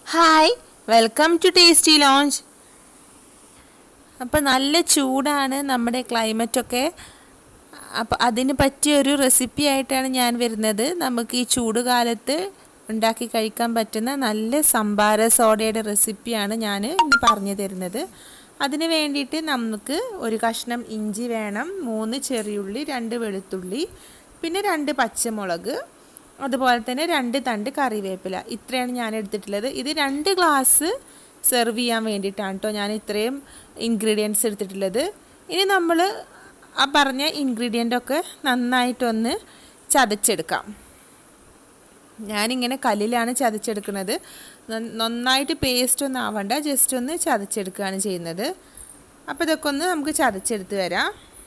hi welcome to tasty lounge അപ്പോൾ നല്ല ചൂടാണ് നമ്മുടെ ക്ലൈമറ്റൊക്കെ അപ്പോൾ അതിന് പറ്റിയൊരു റെസിപ്പി ആയിട്ടാണ് ഞാൻ വരുന്നത് നമുക്ക് ഈ ചൂട് കാലത്ത് ഉണ്ടാക്കി കഴിക്കാൻ പറ്റുന്ന നല്ല സംഭാര സോഡയുടെ റെസിപ്പിയാണ് ഞാൻ ഇന്ന് പറഞ്ഞു തരുന്നത് അതിന് വേണ്ടിയിട്ട് നമുക്ക് ഒരു കഷ്ണം ഇഞ്ചി വേണം മൂന്ന് ചെറിയുള്ളി രണ്ട് വെളുത്തുള്ളി പിന്നെ രണ്ട് പച്ചമുളക് അതുപോലെ തന്നെ രണ്ട് തണ്ട് കറിവേപ്പില ഇത്രയാണ് ഞാൻ എടുത്തിട്ടുള്ളത് ഇത് രണ്ട് ഗ്ലാസ് സെർവ് ചെയ്യാൻ വേണ്ടിയിട്ടാണ് കേട്ടോ ഞാൻ ഇത്രയും ഇൻഗ്രീഡിയൻസ് എടുത്തിട്ടുള്ളത് ഇനി നമ്മൾ ആ പറഞ്ഞ ഇൻഗ്രീഡിയൻ്റ് ഒക്കെ നന്നായിട്ടൊന്ന് ചതച്ചെടുക്കാം ഞാനിങ്ങനെ കല്ലിലാണ് ചതച്ചെടുക്കുന്നത് നന്നായിട്ട് പേസ്റ്റ് ഒന്നും ആവണ്ട ജസ്റ്റ് ഒന്ന് ചതച്ചെടുക്കുകയാണ് ചെയ്യുന്നത് അപ്പോൾ ഇതൊക്കെ ഒന്ന് നമുക്ക് ചതച്ചെടുത്ത് വരാം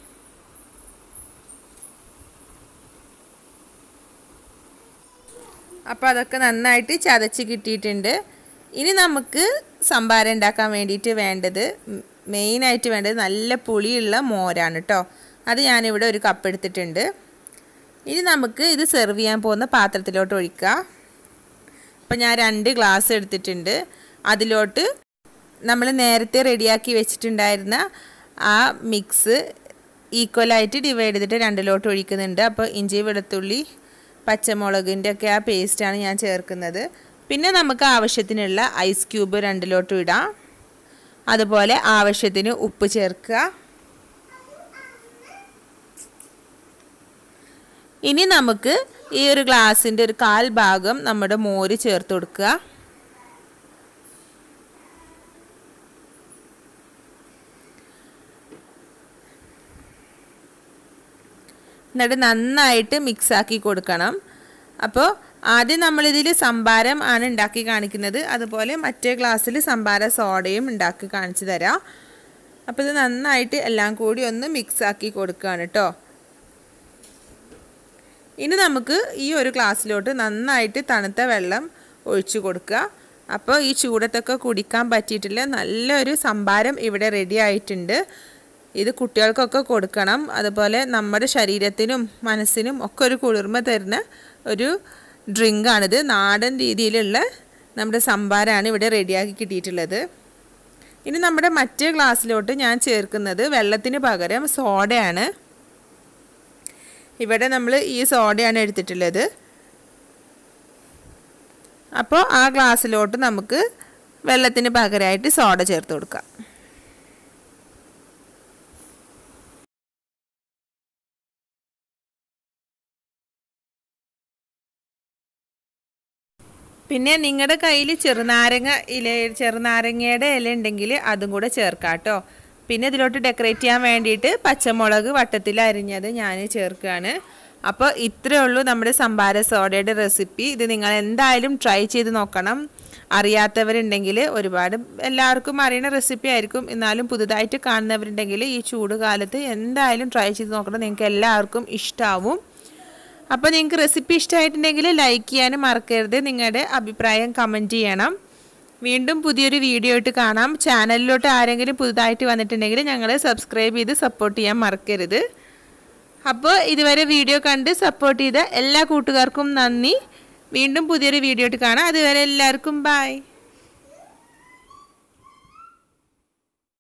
അപ്പോൾ അതൊക്കെ നന്നായിട്ട് ചതച്ച് കിട്ടിയിട്ടുണ്ട് ഇനി നമുക്ക് സംഭാരം ഉണ്ടാക്കാൻ വേണ്ടിയിട്ട് വേണ്ടത് മെയിനായിട്ട് വേണ്ടത് നല്ല പുളിയുള്ള മോരാണ് കേട്ടോ അത് ഞാനിവിടെ ഒരു കപ്പ് എടുത്തിട്ടുണ്ട് ഇനി നമുക്ക് ഇത് സെർവ് ചെയ്യാൻ പോകുന്ന പാത്രത്തിലോട്ട് ഒഴിക്കുക അപ്പോൾ ഞാൻ രണ്ട് ഗ്ലാസ് എടുത്തിട്ടുണ്ട് അതിലോട്ട് നമ്മൾ നേരത്തെ റെഡിയാക്കി വെച്ചിട്ടുണ്ടായിരുന്ന ആ മിക്സ് ഈക്വലായിട്ട് ഡിവൈഡ് ചെയ്തിട്ട് രണ്ടിലോട്ട് ഒഴിക്കുന്നുണ്ട് അപ്പോൾ ഇഞ്ചി വെളുത്തുള്ളി പച്ചമുളകിൻ്റെ ഒക്കെ ആ പേസ്റ്റാണ് ഞാൻ ചേർക്കുന്നത് പിന്നെ നമുക്ക് ആവശ്യത്തിനുള്ള ഐസ് ക്യൂബ് രണ്ടിലോട്ട് ഇടാം അതുപോലെ ആവശ്യത്തിന് ഉപ്പ് ചേർക്കുക ഇനി നമുക്ക് ഈ ഒരു ഗ്ലാസിൻ്റെ ഒരു കാൽ ഭാഗം നമ്മുടെ മോര് ചേർത്ത് കൊടുക്കുക എന്നിട്ട് നന്നായിട്ട് മിക്സാക്കി കൊടുക്കണം അപ്പോൾ ആദ്യം നമ്മളിതിൽ സംഭാരം ആണ് ഉണ്ടാക്കി കാണിക്കുന്നത് അതുപോലെ മറ്റേ ഗ്ലാസ്സിൽ സംഭാര സോഡയും ഉണ്ടാക്കി കാണിച്ചു തരാം അപ്പോൾ ഇത് നന്നായിട്ട് എല്ലാം കൂടി ഒന്ന് മിക്സാക്കി കൊടുക്കുകയാണ് കേട്ടോ ഇനി നമുക്ക് ഈ ഒരു ഗ്ലാസ്സിലോട്ട് നന്നായിട്ട് തണുത്ത വെള്ളം ഒഴിച്ചു കൊടുക്കുക അപ്പോൾ ഈ ചൂടത്തൊക്കെ കുടിക്കാൻ പറ്റിയിട്ടില്ല നല്ലൊരു സംഭാരം ഇവിടെ റെഡി ആയിട്ടുണ്ട് ഇത് കുട്ടികൾക്കൊക്കെ കൊടുക്കണം അതുപോലെ നമ്മുടെ ശരീരത്തിനും മനസ്സിനും ഒക്കെ ഒരു കുളിർമ തരുന്ന ഒരു ഡ്രിങ്കാണിത് നാടൻ രീതിയിലുള്ള നമ്മുടെ സംഭാരമാണ് ഇവിടെ റെഡിയാക്കി കിട്ടിയിട്ടുള്ളത് ഇനി നമ്മുടെ മറ്റേ ഗ്ലാസ്സിലോട്ട് ഞാൻ ചേർക്കുന്നത് വെള്ളത്തിന് പകരം സോഡയാണ് ഇവിടെ നമ്മൾ ഈ സോഡയാണ് എടുത്തിട്ടുള്ളത് അപ്പോൾ ആ ഗ്ലാസ്സിലോട്ട് നമുക്ക് വെള്ളത്തിന് പകരമായിട്ട് സോഡ ചേർത്ത് കൊടുക്കാം പിന്നെ നിങ്ങളുടെ കയ്യിൽ ചെറുനാരങ്ങ ഇല ചെറുനാരങ്ങയുടെ ഇല ഉണ്ടെങ്കിൽ അതും കൂടെ ചേർക്കാം കേട്ടോ പിന്നെ ഇതിലോട്ട് ഡെക്കറേറ്റ് ചെയ്യാൻ വേണ്ടിയിട്ട് പച്ചമുളക് വട്ടത്തിൽ അരിഞ്ഞത് ഞാൻ ചേർക്കുകയാണ് അപ്പോൾ ഇത്രയേ ഉള്ളൂ നമ്മുടെ സംഭാര സോഡയുടെ റെസിപ്പി ഇത് നിങ്ങൾ എന്തായാലും ട്രൈ ചെയ്ത് നോക്കണം അറിയാത്തവരുണ്ടെങ്കിൽ ഒരുപാട് എല്ലാവർക്കും അറിയുന്ന റെസിപ്പി ആയിരിക്കും എന്നാലും പുതുതായിട്ട് കാണുന്നവരുണ്ടെങ്കിൽ ഈ ചൂട് കാലത്ത് എന്തായാലും ട്രൈ ചെയ്ത് നോക്കണം നിങ്ങൾക്ക് എല്ലാവർക്കും ഇഷ്ടമാവും അപ്പോൾ നിങ്ങൾക്ക് റെസിപ്പി ഇഷ്ടമായിട്ടുണ്ടെങ്കിൽ ലൈക്ക് ചെയ്യാനും മറക്കരുത് നിങ്ങളുടെ അഭിപ്രായം കമൻറ്റ് ചെയ്യണം വീണ്ടും പുതിയൊരു വീഡിയോ ആയിട്ട് കാണാം ചാനലിലോട്ട് ആരെങ്കിലും പുതുതായിട്ട് വന്നിട്ടുണ്ടെങ്കിൽ ഞങ്ങളെ സബ്സ്ക്രൈബ് ചെയ്ത് സപ്പോർട്ട് ചെയ്യാൻ മറക്കരുത് അപ്പോൾ ഇതുവരെ വീഡിയോ കണ്ട് സപ്പോർട്ട് ചെയ്ത എല്ലാ കൂട്ടുകാർക്കും നന്ദി വീണ്ടും പുതിയൊരു വീഡിയോ ആയിട്ട് കാണാം അതുവരെ എല്ലാവർക്കും ബായ്